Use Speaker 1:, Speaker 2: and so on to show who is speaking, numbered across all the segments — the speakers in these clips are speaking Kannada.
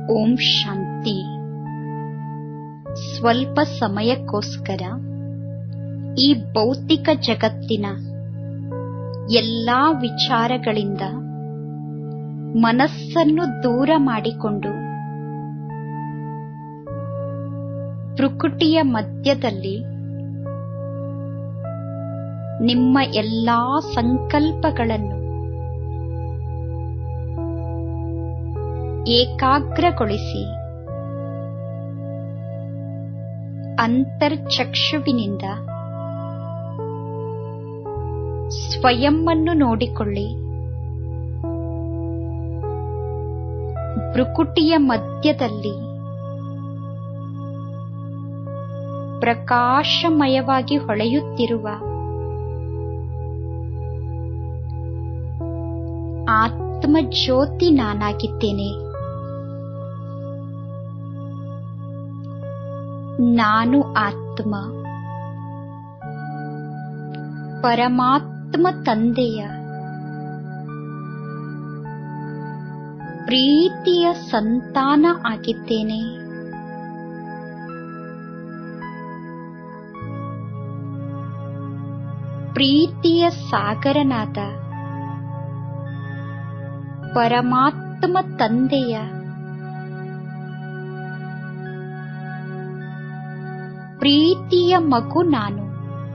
Speaker 1: ಓಂ ಶಾಂತಿ ಸ್ವಲ್ಪ ಸಮಯಕ್ಕೋಸ್ಕರ ಈ ಭೌತಿಕ ಜಗತ್ತಿನ ಎಲ್ಲಾ ವಿಚಾರಗಳಿಂದ ಮನಸ್ಸನ್ನು ದೂರ ಮಾಡಿಕೊಂಡು ಪ್ರಕೃತಿಯ ಮಧ್ಯದಲ್ಲಿ ನಿಮ್ಮ ಎಲ್ಲಾ ಸಂಕಲ್ಪಗಳನ್ನು ಏಕಾಗ್ರಗೊಳಿಸಿ ಅಂತರ್ಚಕ್ಷುವಿನಿಂದ ಸ್ವಯಂವನ್ನು ನೋಡಿಕೊಳ್ಳಿ ಭ್ರುಕುಟಿಯ ಮಧ್ಯದಲ್ಲಿ ಪ್ರಕಾಶಮಯವಾಗಿ ಹೊಳೆಯುತ್ತಿರುವ ಆತ್ಮ ಜ್ಯೋತಿ ನಾನಾಗಿದ್ದೇನೆ ನಾನು ಆತ್ಮ ಪರಮಾತ್ಮ ತಂದೆಯ ಪ್ರೀತಿಯ ಸಂತಾನ ಆಗಿದ್ದೇನೆ ಪ್ರೀತಿಯ ಸಾಗರನಾದ ಪರಮಾತ್ಮ ತಂದೆಯ ಪ್ರೀತಿಯ ಮಗು ನಾನು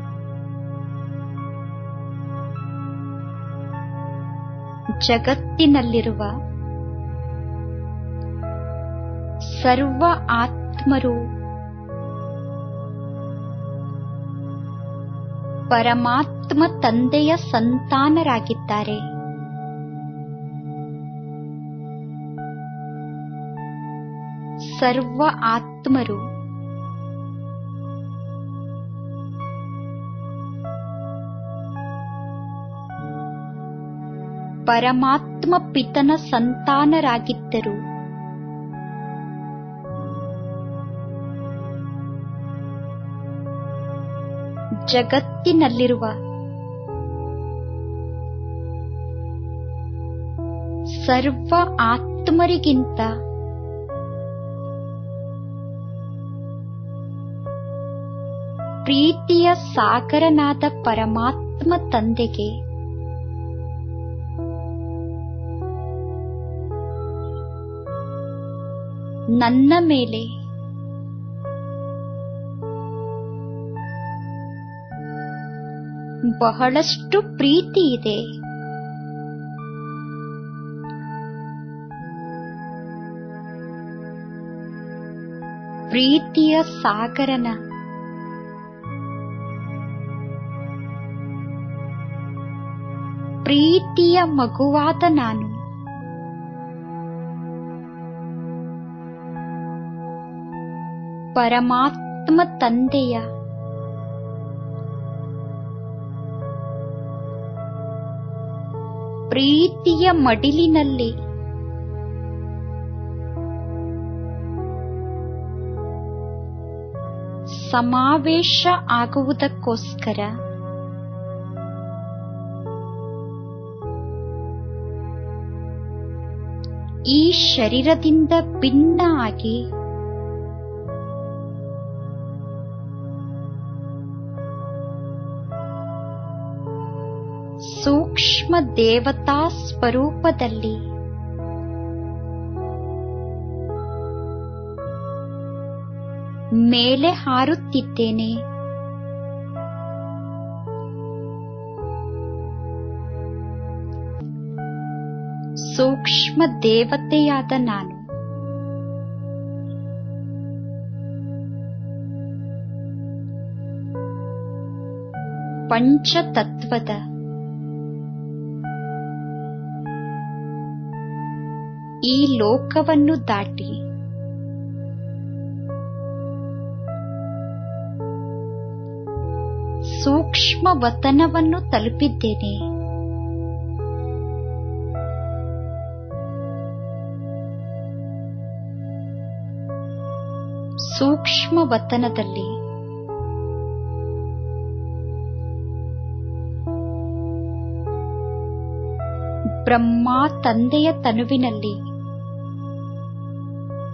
Speaker 1: ಜಗತ್ತಿನಲ್ಲಿರುವ ಸರ್ವ ಆತ್ಮರು ಪರಮಾತ್ಮ ತಂದೆಯ ಸಂತಾನರಾಗಿದ್ದಾರೆ ಸರ್ವ ಆತ್ಮರು ಪರಮಾತ್ಮ ಪಿತನ ಸಂತಾನರಾಗಿದ್ದರು ಜಗತ್ತಿನಲ್ಲಿರುವ ಸರ್ವ ಆತ್ಮರಿಗಿಂತ ಪ್ರೀತಿಯ ಸಾಗರನಾದ ಪರಮಾತ್ಮ ತಂದೆಗೆ ನನ್ನ ಮೇಲೆ ಬಹಳಷ್ಟು ಪ್ರೀತಿ ಇದೆ ಪ್ರೀತಿಯ ಸಾಗರನ ಪ್ರೀತಿಯ ಮಗುವಾದ ನಾನು ಪರಮಾತ್ಮ ತಂದೆಯ ಪ್ರೀತಿಯ ಮಡಿಲಿನಲ್ಲಿ ಸಮಾವೇಶ ಆಗುವುದಕ್ಕೋಸ್ಕರ ಈ ಶರೀರದಿಂದ ಭಿನ್ನ ಆಗಿ ಸೂಕ್ಷ್ಮ ದೇವತಾ ಸ್ವರೂಪದಲ್ಲಿ ಮೇಲೆ ಹಾರುತ್ತಿದ್ದೇನೆ ಸೂಕ್ಷ್ಮ ದೇವತೆಯಾದ ನಾನು ಪಂಚತತ್ವದ ಈ ಲೋಕವನ್ನು ದಾಟಿ ಸೂಕ್ಷ್ಮ ವತನವನ್ನು ತಲುಪಿದ್ದೇನೆ ಸೂಕ್ಷ್ಮ ವತನದಲ್ಲಿ ಬ್ರಹ್ಮ ತಂದೆಯ ತನುವಿನಲ್ಲಿ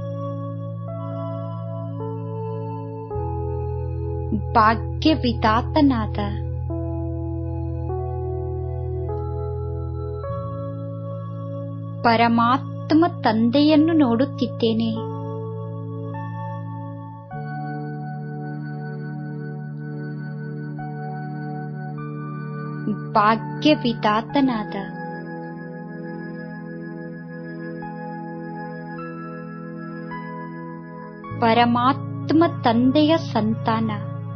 Speaker 1: ಭಾಗ್ಯ ವಿಧಾತನಾದ ಪರಮಾತ್ಮ ತಂದೆಯನ್ನು ನೋಡುತ್ತಿದ್ದೇನೆ ಭಾಗ್ಯ ವಿಧಾತನಾದ ಪರಮಾತ್ಮ ತಂದೆಯ ಸಂತಾನ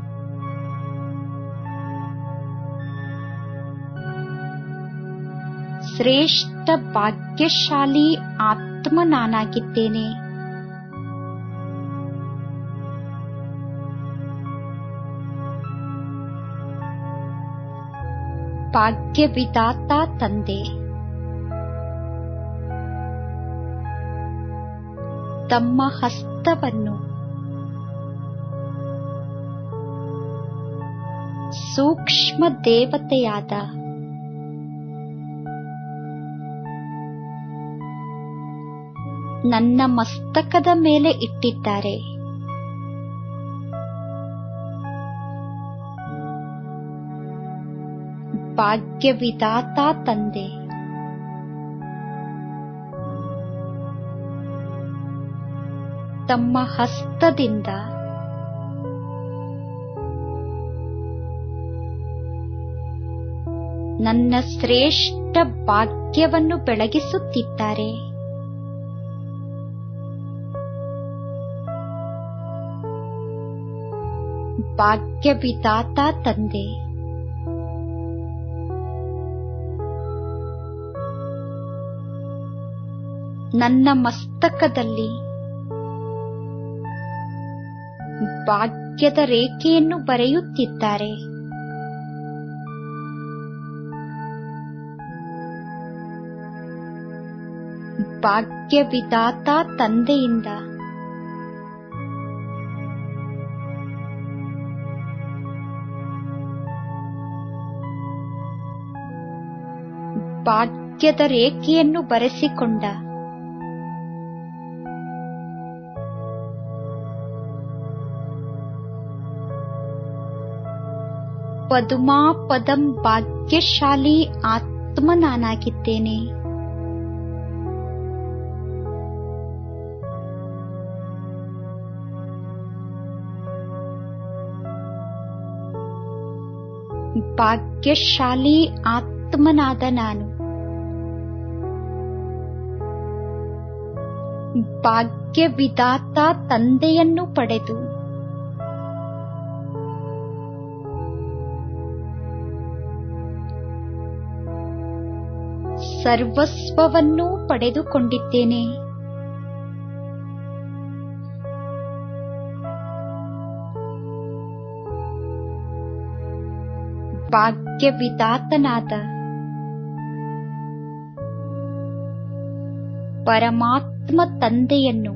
Speaker 1: ಶ್ರೇಷ್ಠ ಭಾಗ್ಯಶಾಲಿ ಆತ್ಮ ನಾನಾಗಿದ್ದೇನೆ ಭಾಗ್ಯ ವಿಧಾತ ತಂದೆ ತಮ್ಮ ಹಸ್ತವನ್ನು ಸೂಕ್ಷ್ಮ ದೇವತೆಯಾದ ನನ್ನ ಮಸ್ತಕದ ಮೇಲೆ ಇಟ್ಟಿದ್ದಾರೆ ಭಾಗ್ಯ ವಿಧಾತ ತಂದೆ ತಮ್ಮ ಹಸ್ತದಿಂದ ನನ್ನ ಶ್ರೇಷ್ಠ ಭಾಗ್ಯವನ್ನು ಬೆಳಗಿಸುತ್ತಿದ್ದಾರೆ ಭಾಗ್ಯ ವಿಧಾತ ತಂದೆ ನನ್ನ ಮಸ್ತಕದಲ್ಲಿ ಭಾಗ್ಯದ ರೇಖೆಯನ್ನು ಬರೆಯುತ್ತಿದ್ದಾರೆ ಭಾಗ್ಯ ವಿಧಾತ ತಂದೆಯಿಂದ ಭಾಗ್ಯದ ರೇಖೆಯನ್ನು ಬರೆಸಿಕೊಂಡ ಪದುಮಾ ಪದಂ ಭಾಗ್ಯಶಾಲಿ ಆತ್ಮ ನಾನಾಗಿದ್ದೇನೆ ಭಾಗ್ಯಶಾಲಿ ಆತ್ಮನಾದ ನಾನು ಭಾಗ್ಯ ವಿಧಾತ ತಂದೆಯನ್ನು ಪಡೆದು ಸರ್ವಸ್ವವನ್ನೂ ಪಡೆದುಕೊಂಡಿದ್ದೇನೆ ಭಾಗ್ಯ ವಿಧಾತನಾದ ಪರಮಾತ್ಮ ತಂದೆಯನ್ನು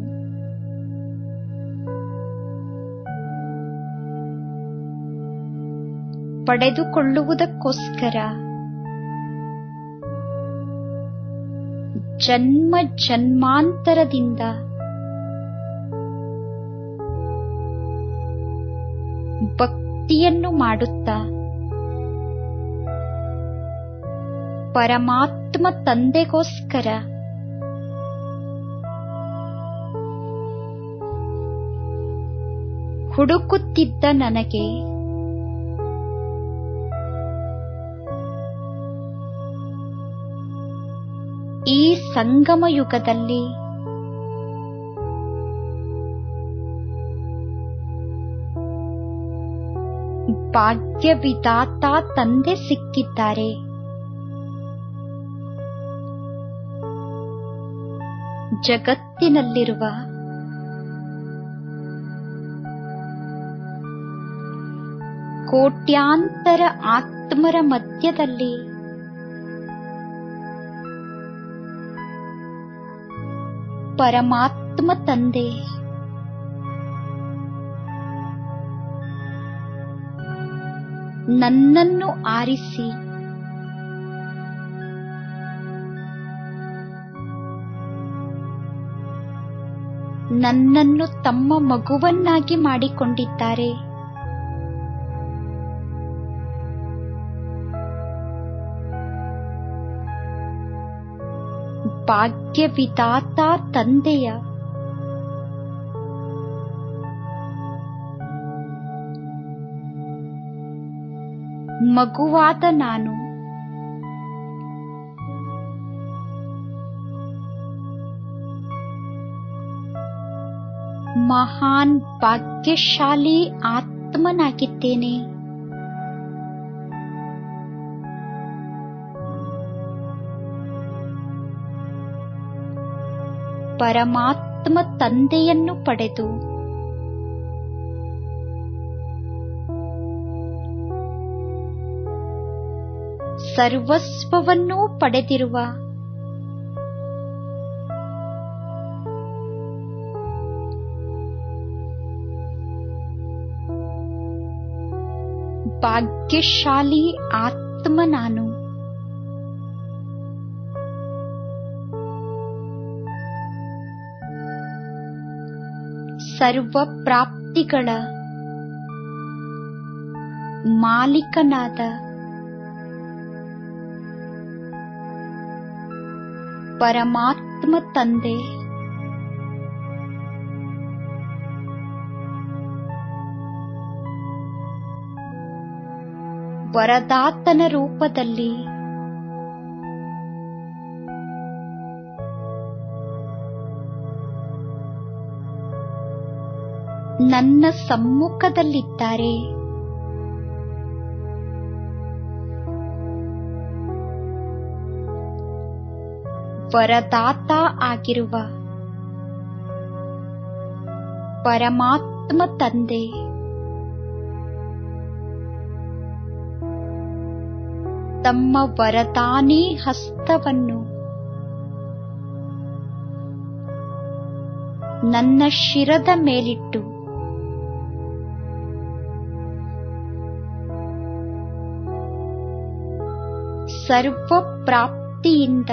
Speaker 1: ಪಡೆದುಕೊಳ್ಳುವುದಕ್ಕೋಸ್ಕರ ಜನ್ಮ ಜನ್ಮಾಂತರದಿಂದ ಭಕ್ತಿಯನ್ನು ಮಾಡುತ್ತಾ ಪರಮಾತ್ಮ ತಂದೆಗೋಸ್ಕರ ಹುಡುಕುತ್ತಿದ್ದ ನನಗೆ ಈ ಸಂಗಮ ಯುಗದಲ್ಲಿ ಭಾಗ್ಯ ವಿಧಾತ ತಂದೆ ಸಿಕ್ಕಿದ್ದಾರೆ ಜಗತ್ತಿನಲ್ಲಿರುವ ಕೋಟ್ಯಾಂತರ ಆತ್ಮರ ಮಧ್ಯದಲ್ಲಿ ಪರಮಾತ್ಮ ತಂದೆ ನನ್ನನ್ನು ಆರಿಸಿ ನನ್ನನ್ನು ತಮ್ಮ ಮಗುವನ್ನಾಗಿ ಮಾಡಿಕೊಂಡಿದ್ದಾರೆ ಭಾಗ್ಯವಿದಾತ ತಂದೆಯ ಮಗುವಾದ ನಾನು ಮಹಾನ್ ಭಾಗ್ಯಶಾಲಿ ಆತ್ಮನಾಗಿದ್ದೇನೆ ಪರಮಾತ್ಮ ತಂದೆಯನ್ನು ಪಡೆದು ಸರ್ವಸ್ವವನ್ನೂ ಪಡೆದಿರುವ ಭಾಗ್ಯಶಾಲಿ ಆತ್ಮ ನಾನು ಸರ್ವ ಪ್ರಾಪ್ತಿಗಳ ಮಾಲೀಕನಾದ ಪರಮಾತ್ಮ ತಂದೆ ವರದಾತನ ರೂಪದಲ್ಲಿ ನನ್ನ ಸಮ್ಮುಖದಲ್ಲಿದ್ದಾರೆ ವರದಾತ ಆಗಿರುವ ಪರಮಾತ್ಮ ತಂದೆ ತಮ್ಮ ವರದಾನಿ ಹಸ್ತವನ್ನು ನನ್ನ ಶಿರದ ಮೇಲಿಟ್ಟು ಸರ್ವ ಪ್ರಾಪ್ತಿಯಿಂದ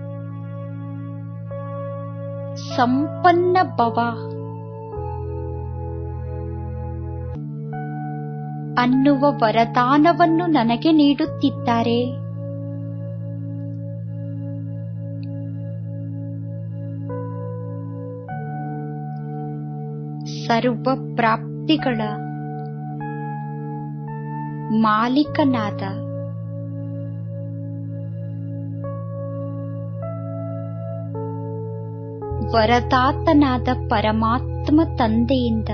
Speaker 1: ಸಂಪನ್ನ ಭವ ಅನ್ನುವ ವರದಾನವನ್ನು ನನಗೆ ನೀಡುತ್ತಿದ್ದಾರೆ ಸರ್ವ ಪ್ರಾಪ್ತಿಗಳ ಮಾಲೀಕನಾದ ವರದಾತನಾದ ಪರಮಾತ್ಮ ತಂದೆಯಿಂದ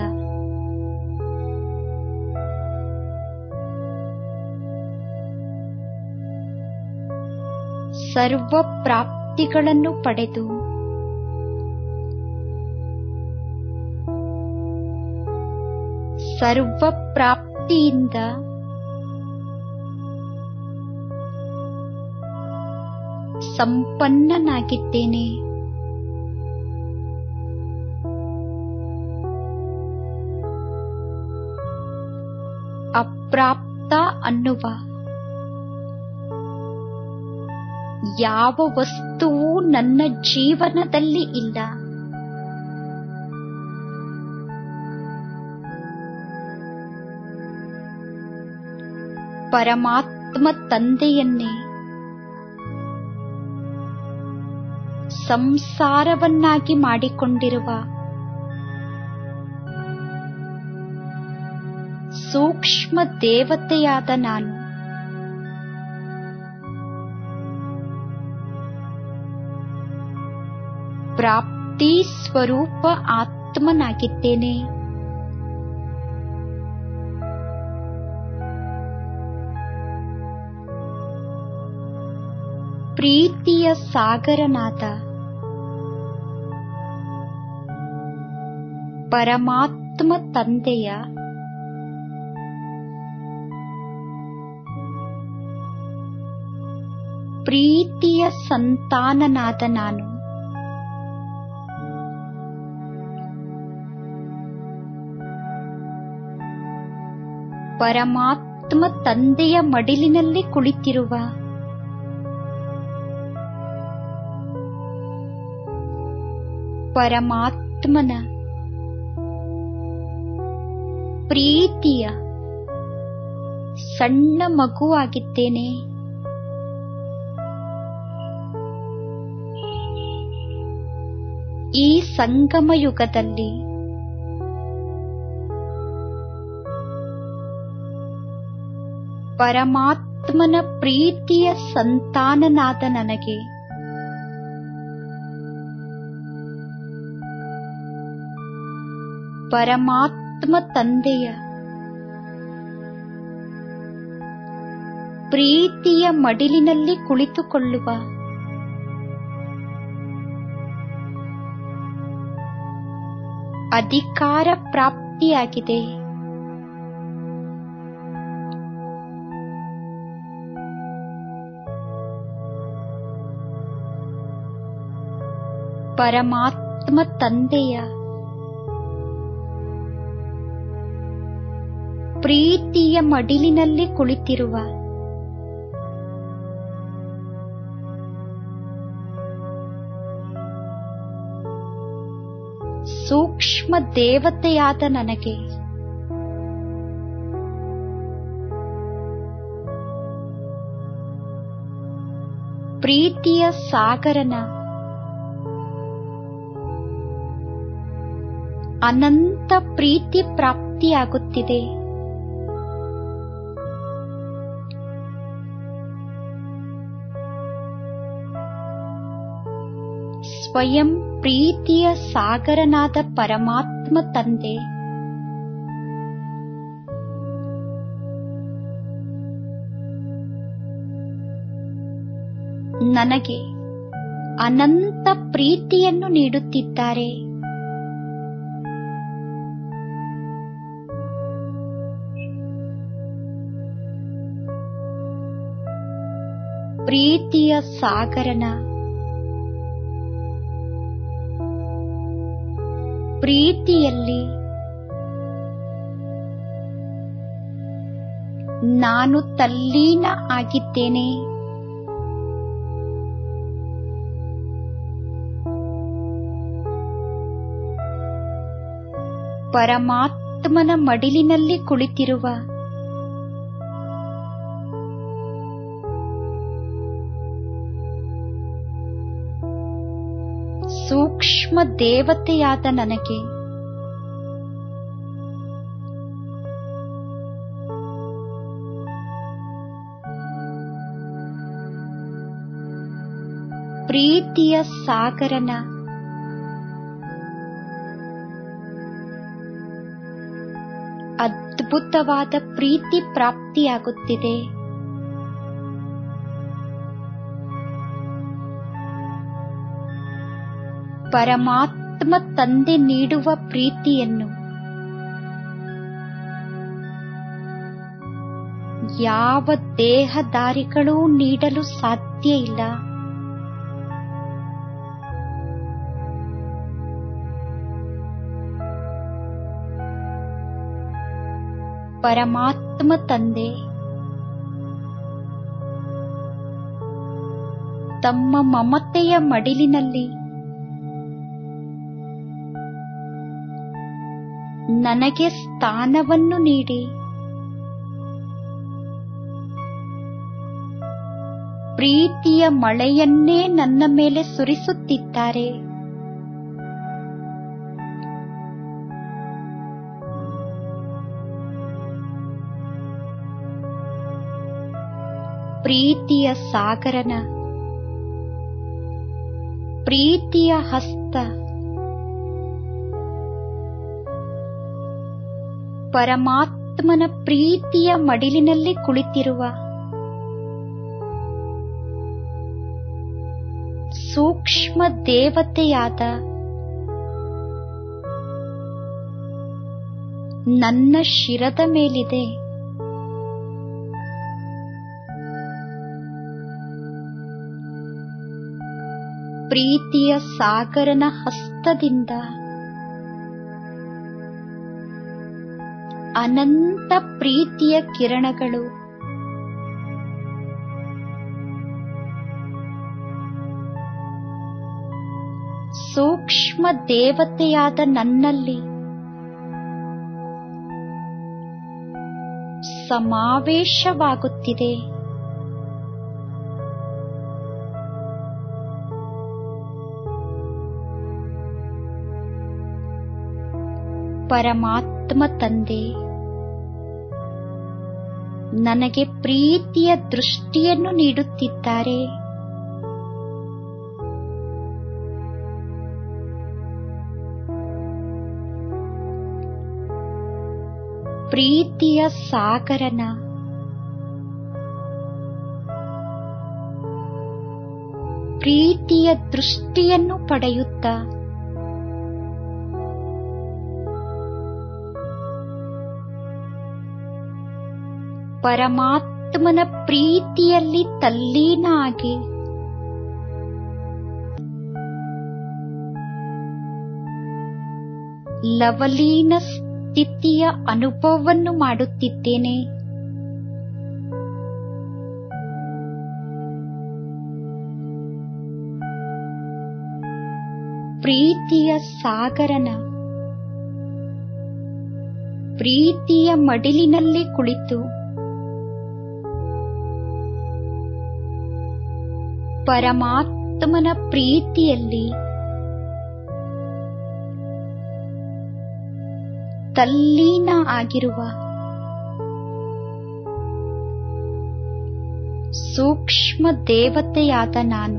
Speaker 1: ಸರ್ವ ಪ್ರಾಪ್ತಿಗಳನ್ನು ಪಡೆದು ಸರ್ವ ಪ್ರಾಪ್ತಿಯಿಂದ ಸಂಪನ್ನನಾಗಿದ್ದೇನೆ ಅಪ್ರಾಪ್ತ ಅನ್ನುವ ಯಾವ ವಸ್ತುವು ನನ್ನ ಜೀವನದಲ್ಲಿ ಇಲ್ಲ ಪರಮಾತ್ಮ ತಂದೆಯನ್ನೇ ಸಂಸಾರವನ್ನಾಗಿ ಮಾಡಿಕೊಂಡಿರುವ ಸೂಕ್ಷ್ಮ ದೇವತೆಯಾದ ನಾನು ಪ್ರಾಪ್ತಿ ಸ್ವರೂಪ ಆತ್ಮನಾಗಿದ್ದೇನೆ ಪ್ರೀತಿಯ ಸಾಗರನಾದ ಪರಮಾತ್ಮ ತಂದೆಯ ಪ್ರೀತಿಯ ಸಂತಾನನಾದ ನಾನು ಪರಮಾತ್ಮ ತಂದೆಯ ಮಡಿಲಿನಲ್ಲಿ ಕುಳಿತಿರುವ ಪರಮಾತ್ಮನ ಪ್ರೀತಿಯ ಸಣ್ಣ ಮಗುವಾಗಿದ್ದೇನೆ ಈ ಸಂಗಮ ಯುಗದಲ್ಲಿ ಪರಮಾತ್ಮನ ಪ್ರೀತಿಯ ಸಂತಾನನಾದ ನನಗೆ ಪರಮಾತ್ಮ ತಂದೆಯ ಪ್ರೀತಿಯ ಮಡಿಲಿನಲ್ಲಿ ಕುಳಿತುಕೊಳ್ಳುವ ಅಧಿಕಾರ ಪ್ರಾಪ್ತಿಯಾಗಿದೆ ಪರಮಾತ್ಮ ತಂದೆಯ ಪ್ರೀತಿಯ ಮಡಿಲಿನಲ್ಲಿ ಕುಳಿತಿರುವ ಸೂಕ್ಷ್ಮ ದೇವತೆಯಾದ ನನಗೆ ಪ್ರೀತಿಯ ಸಾಗರನ ಅನಂತ ಪ್ರೀತಿ ಪ್ರಾಪ್ತಿಯಾಗುತ್ತಿದೆ ಸ್ವಯಂ ಪ್ರೀತಿಯ ಸಾಗರನಾದ ಪರಮಾತ್ಮ ತಂದೆ ನನಗೆ ಅನಂತ ಪ್ರೀತಿಯನ್ನು ನೀಡುತ್ತಿದ್ದಾರೆ ಪ್ರೀತಿಯ ಸಾಗರನ ಪ್ರೀತಿಯಲ್ಲಿ ನಾನು ತಲ್ಲೀನ ಆಗಿದ್ದೇನೆ ಪರಮಾತ್ಮನ ಮಡಿಲಿನಲ್ಲಿ ಕುಳಿತಿರುವ ಸೂಕ್ಷ್ಮ ದೇವತೆಯಾದ ನನಗೆ ಪ್ರೀತಿಯ ಸಾಗರನ ಅದ್ಭುತವಾದ ಪ್ರೀತಿ ಪ್ರಾಪ್ತಿಯಾಗುತ್ತಿದೆ ಪರಮಾತ್ಮ ತಂದೆ ನೀಡುವ ಪ್ರೀತಿಯನ್ನು ಯಾವ ದೇಹದಾರಿಗಳೂ ನೀಡಲು ಸಾಧ್ಯ ಇಲ್ಲ ಪರಮಾತ್ಮ ತಂದೆ ತಮ್ಮ ಮಮತೆಯ ಮಡಿಲಿನಲ್ಲಿ ನನಗೆ ಸ್ಥಾನವನ್ನು ನೀಡಿ ಪ್ರೀತಿಯ ಮಳೆಯನ್ನೇ ನನ್ನ ಮೇಲೆ ಸುರಿಸುತ್ತಿದ್ದಾರೆ ಪ್ರೀತಿಯ ಸಾಗರನ ಪ್ರೀತಿಯ ಹಸ್ತ ಪರಮಾತ್ಮನ ಪ್ರೀತಿಯ ಮಡಿಲಿನಲ್ಲಿ ಕುಳಿತಿರುವ ಸೂಕ್ಷ್ಮ ದೇವತೆಯಾದ ನನ್ನ ಶಿರದ ಮೇಲಿದೆ ಪ್ರೀತಿಯ ಸಾಗರನ ಹಸ್ತದಿಂದ ಅನಂತ ಪ್ರೀತಿಯ ಕಿರಣಗಳು ಸೂಕ್ಷ್ಮ ದೇವತೆಯಾದ ನನ್ನಲ್ಲಿ ಸಮಾವೇಶವಾಗುತ್ತಿದೆ ಪರಮಾತ್ಮ ತಂದೆ ನನಗೆ ಪ್ರೀತಿಯ ದೃಷ್ಟಿಯನ್ನು ನೀಡುತ್ತಿದ್ದಾರೆ ಪ್ರೀತಿಯ ಸಾಗರನ ಪ್ರೀತಿಯ ದೃಷ್ಟಿಯನ್ನು ಪಡೆಯುತ್ತ ಪರಮಾತ್ಮನ ಪ್ರೀತಿಯಲ್ಲಿ ತಲ್ಲೀನ ಆಗಿ ಲವಲೀನ ಸ್ಥಿತಿಯ ಅನುಭವವನ್ನು ಮಾಡುತ್ತಿದ್ದೇನೆ ಪ್ರೀತಿಯ ಸಾಗರನ ಪ್ರೀತಿಯ ಮಡಿಲಿನಲ್ಲಿ ಕುಳಿತು ಪರಮಾತ್ಮನ ಪ್ರೀತಿಯಲ್ಲಿ ತಲ್ಲೀನ ಆಗಿರುವ ಸೂಕ್ಷ್ಮ ದೇವತೆಯಾದ ನಾನು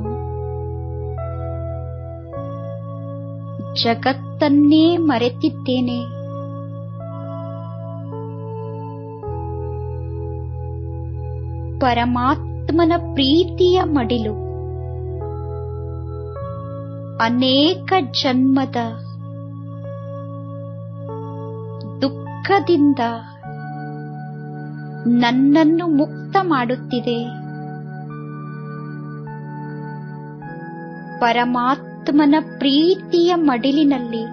Speaker 1: ಜಗತ್ತನ್ನೇ ಮರೆತಿದ್ದೇನೆ ಪರಮಾತ್ಮನ ಪ್ರೀತಿಯ ಮಡಿಲು ಅನೇಕ ಜನ್ಮದ ದುಃಖದಿಂದ ನನ್ನನ್ನು ಮುಕ್ತ ಮಾಡುತ್ತಿದೆ ಪರಮಾತ್ಮನ ಪ್ರೀತಿಯ ಮಡಿಲಿನಲ್ಲಿ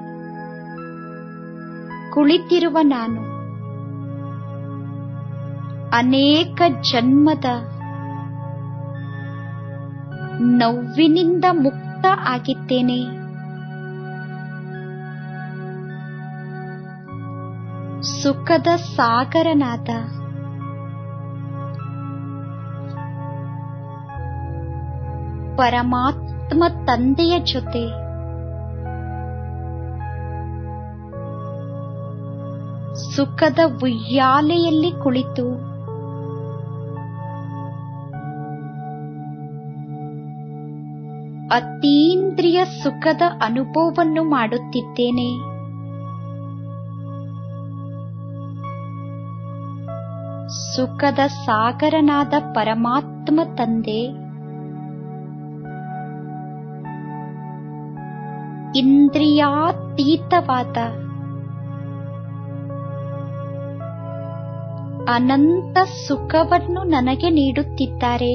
Speaker 1: ಕುಳಿತಿರುವ ನಾನು ಅನೇಕ ಜನ್ಮದ ನೋವಿನಿಂದ ಮುಕ್ತ ಆಗಿದ್ದೇನೆ ಸುಖದ ಸಾಗರನಾದ ಪರಮಾತ್ಮ ತಂದೆಯ ಜೊತೆ ಸುಖದ ಉಯ್ಯಾಲೆಯಲ್ಲಿ ಕುಳಿತು ಅತೀಂದ್ರಿಯ ಸುಖದ ಅನುಭವವನ್ನು ಮಾಡುತ್ತಿದ್ದೇನೆ ಸುಖದ ಸಾಗರನಾದ ಪರಮಾತ್ಮ ತಂದೆ ಇಂದ್ರಿಯಾತೀತವಾದ ಅನಂತ ಸುಖವನ್ನು ನನಗೆ ನೀಡುತ್ತಿದ್ದಾರೆ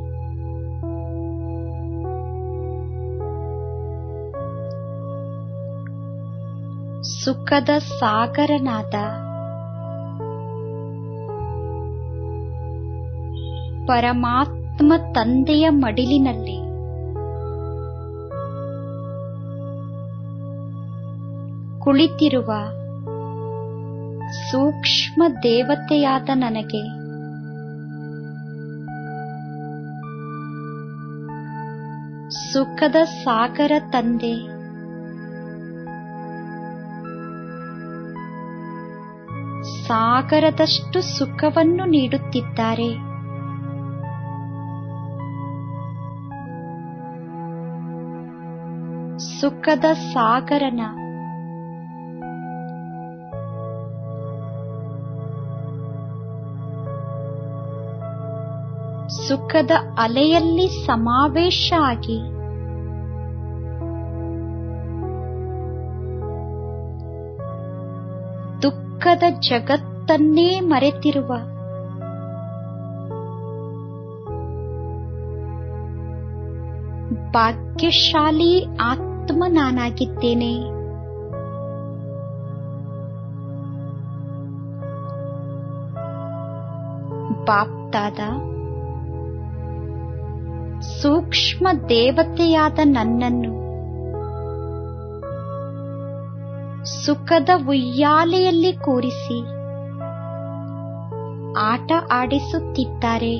Speaker 1: ಸುಖದ ಸಾಗರನಾದ ಪರಮಾತ್ಮ ತಂದೆಯ ಮಡಿಲಿನಲ್ಲಿ ಕುಳಿತಿರುವ ಸೂಕ್ಷ್ಮ ದೇವತೆಯಾದ ನನಗೆ ಸುಖದ ಸಾಗರ ತಂದೆ ಸಾಗರದಷ್ಟು ಸುಖವನ್ನು ನೀಡುತ್ತಿದ್ದಾರೆ ಸುಖದ ಸಾಗರನ ಸುಖದ ಅಲೆಯಲ್ಲಿ ಸಮಾವೇಶ ಆಗಿ ದುಃಖದ ಜಗತ್ತನ್ನೇ ಮರೆತಿರುವ ಭಾಗ್ಯಶಾಲಿ ಆತ್ಮ ನಾನಾಗಿದ್ದೇನೆ ಬಾಪ್ತಾದ ಸೂಕ್ಷ್ಮ ದೇವತೆಯಾದ ನನ್ನನ್ನು ಸುಖದ ಉಯ್ಯಾಲೆಯಲ್ಲಿ ಕೂರಿಸಿ ಆಟ ಆಡಿಸುತ್ತಿದ್ದಾರೆ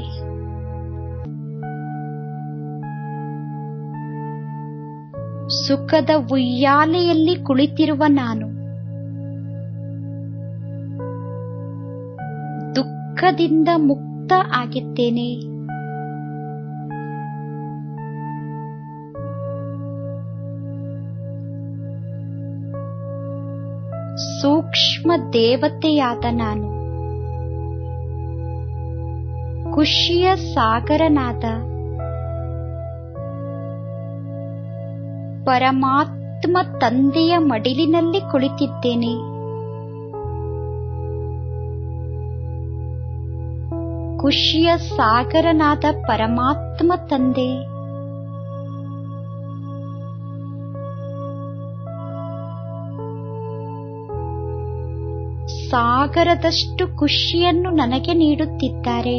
Speaker 1: ಸುಖದ ಉಯ್ಯಾಲೆಯಲ್ಲಿ ಕುಳಿತಿರುವ ನಾನು ದುಃಖದಿಂದ ಮುಕ್ತ ಆಗಿದ್ದೇನೆ ಸೂಕ್ಷ್ಮ ದೇವತೆಯಾದ ನಾನು ಖುಷಿಯ ಸಾಗರನಾದ ಪರಮಾತ್ಮ ತಂದೆಯ ಮಡಿಲಿನಲ್ಲಿ ಕುಳಿತಿದ್ದೇನೆ ಖುಷಿಯ ಸಾಗರನಾದ ಪರಮಾತ್ಮ ತಂದೆ ಸಾಗರದಷ್ಟು ಖುಷಿಯನ್ನು ನನಗೆ ನೀಡುತ್ತಿದ್ದಾರೆ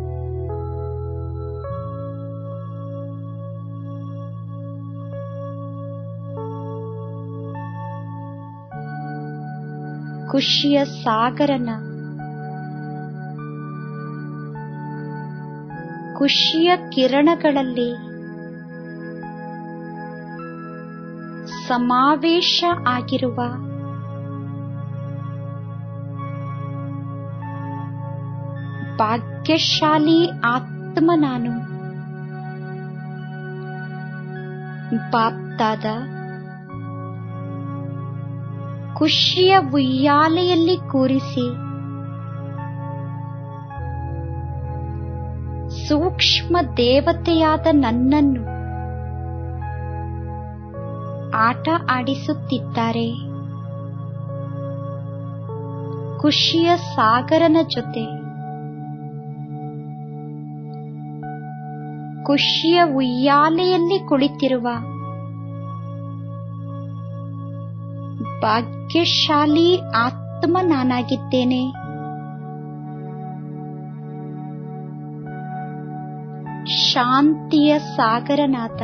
Speaker 1: ಖುಷಿಯ ಸಾಗರನ ಖುಷಿಯ ಕಿರಣಗಳಲ್ಲಿ ಸಮಾವೇಶ ಆಗಿರುವ ಭಾಗ್ಯಶಾಲಿ ಆತ್ಮ ನಾನು ಬಾಪ್ತಾದ ಖುಷಿಯ ಉಯ್ಯಾಲೆಯಲ್ಲಿ ಕೂರಿಸಿ ಸೂಕ್ಷ್ಮ ದೇವತೆಯಾದ ನನ್ನನ್ನು ಆಟ ಆಡಿಸುತ್ತಿದ್ದಾರೆ ಖುಷಿಯ ಸಾಗರನ ಜೊತೆ ಖುಷಿಯ ಉಯ್ಯಾಲೆಯಲ್ಲಿ ಕುಳಿತಿರುವ ಭಾಗ್ಯಶಾಲಿ ಆತ್ಮ ನಾನಾಗಿದ್ದೇನೆ ಶಾಂತಿಯ ಸಾಗರನಾದ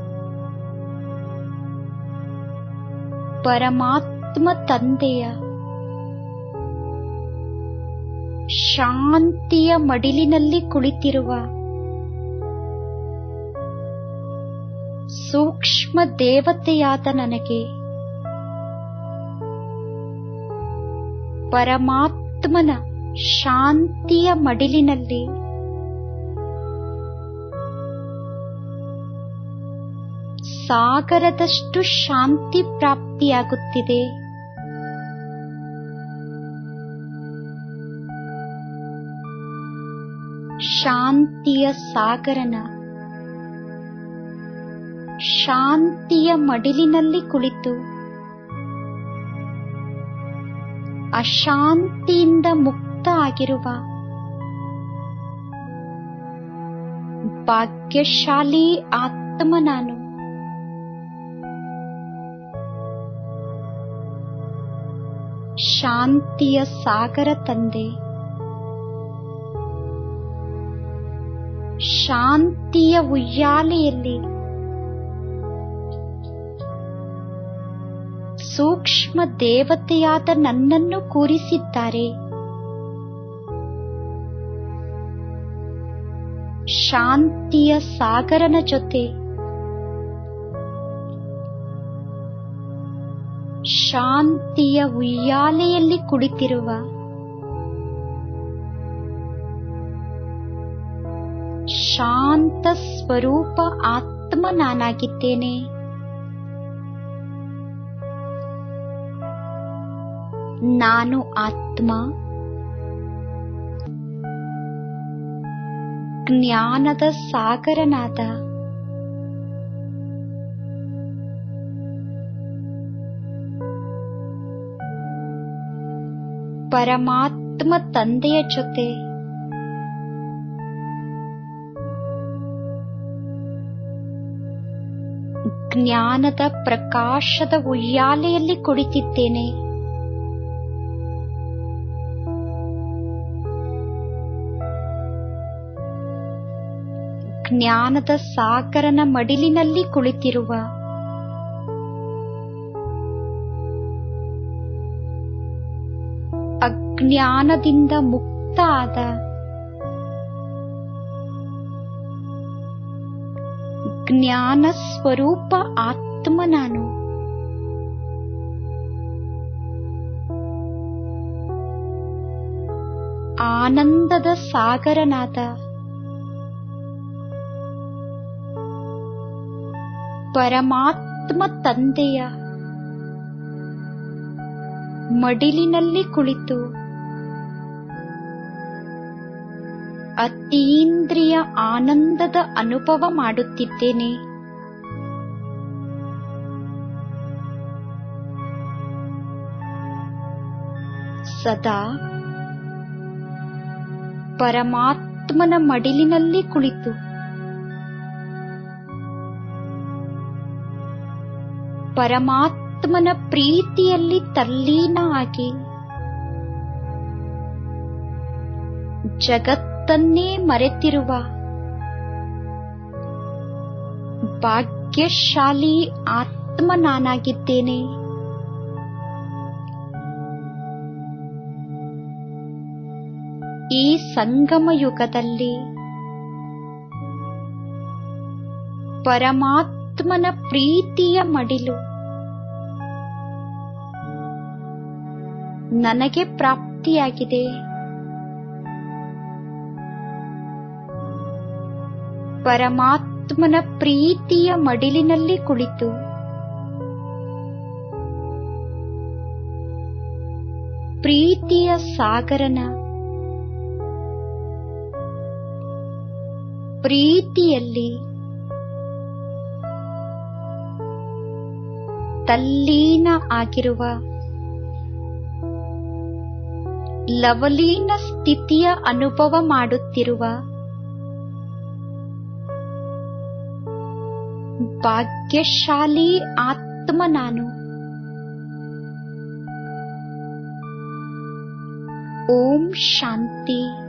Speaker 1: ಪರಮಾತ್ಮ ತಂದೆಯ ಶಾಂತಿಯ ಮಡಿಲಿನಲ್ಲಿ ಕುಳಿತಿರುವ ಸೂಕ್ಷ್ಮ ದೇವತೆಯಾದ ನನಗೆ ಪರಮಾತ್ಮನ ಶಾಂತಿಯ ಮಡಿಲಿನಲ್ಲಿ ಸಾಗರದಷ್ಟು ಶಾಂತಿ ಪ್ರಾಪ್ತಿಯಾಗುತ್ತಿದೆ ಶಾಂತಿಯ ಸಾಗರನ ಶಾಂತಿಯ ಮಡಿಲಿನಲ್ಲಿ ಕುಳಿತು ಅಶಾಂತಿಯಿಂದ ಮುಕ್ತ ಆಗಿರುವ ಭಾಗ್ಯಶಾಲಿ ಆತ್ಮ ನಾನು ಶಾಂತಿಯ ಸಾಗರ ತಂದೆ ಶಾಂತಿಯ ಉಯ್ಯಾಲೆಯಲ್ಲಿ ಸೂಕ್ಷ್ಮ ದೇವತೆಯಾದ ನನ್ನನ್ನು ಕೂರಿಸಿದ್ದಾರೆ ಶಾಂತಿಯ ಸಾಗರನ ಜೊತೆ ಶಾಂತಿಯ ಉಯ್ಯಾಲೆಯಲ್ಲಿ ಕುಳಿತಿರುವ ಶಾಂತ ಸ್ವರೂಪ ಆತ್ಮ ನಾನಾಗಿದ್ದೇನೆ ನಾನು ಆತ್ಮ ಜ್ಞಾನದ ಸಾಗರನಾದ ಪರಮಾತ್ಮ ತಂದೆಯ ಜೊತೆ ಜ್ಞಾನದ ಪ್ರಕಾಶದ ಉಯ್ಯಾಲೆಯಲ್ಲಿ ಕುಳಿತಿದ್ದೇನೆ ಜ್ಞಾನದ ಸಾಗರನ ಮಡಿಲಿನಲ್ಲಿ ಕುಳಿತಿರುವ ಅಜ್ಞಾನದಿಂದ ಮುಕ್ತ ಆದ ಜ್ಞಾನ ಸ್ವರೂಪ ಆತ್ಮ ನಾನು ಆನಂದದ ಸಾಗರನಾದ ಪರಮಾತ್ಮ ತಂದೆಯ ಮಡಿಲಿನಲ್ಲಿ ಕುಳಿತು ಅತೀಂದ್ರಿಯ ಆನಂದದ ಅನುಭವ ಮಾಡುತ್ತಿದ್ದೇನೆ ಸದಾ ಪರಮಾತ್ಮನ ಮಡಿಲಿನಲ್ಲಿ ಕುಳಿತು ಪರಮಾತ್ಮನ ಪ್ರೀತಿಯಲ್ಲಿ ತಲ್ಲೀನ ಆಗಿ ಜಗತ್ತನ್ನೇ ಮರೆತಿರುವ ಭಾಗ್ಯಶಾಲಿ ಆತ್ಮ ನಾನಾಗಿದ್ದೇನೆ ಈ ಸಂಗಮ ಯುಗದಲ್ಲಿ ಪರಮಾತ್ಮನ ಪ್ರೀತಿಯ ಮಡಿಲು ನನಗೆ ಪ್ರಾಪ್ತಿಯಾಗಿದೆ ಪರಮಾತ್ಮನ ಪ್ರೀತಿಯ ಮಡಿಲಿನಲ್ಲಿ ಕುಳಿತು ಪ್ರೀತಿಯ ಸಾಗರನ ಪ್ರೀತಿಯಲ್ಲಿ ತಲ್ಲೀನ ಆಗಿರುವ ಲವಲೀನ ಸ್ಥಿತಿಯ ಅನುಭವ ಮಾಡುತ್ತಿರುವ ಭಾಗ್ಯಶಾಲಿ ಆತ್ಮ ನಾನು ಓಂ ಶಾಂತಿ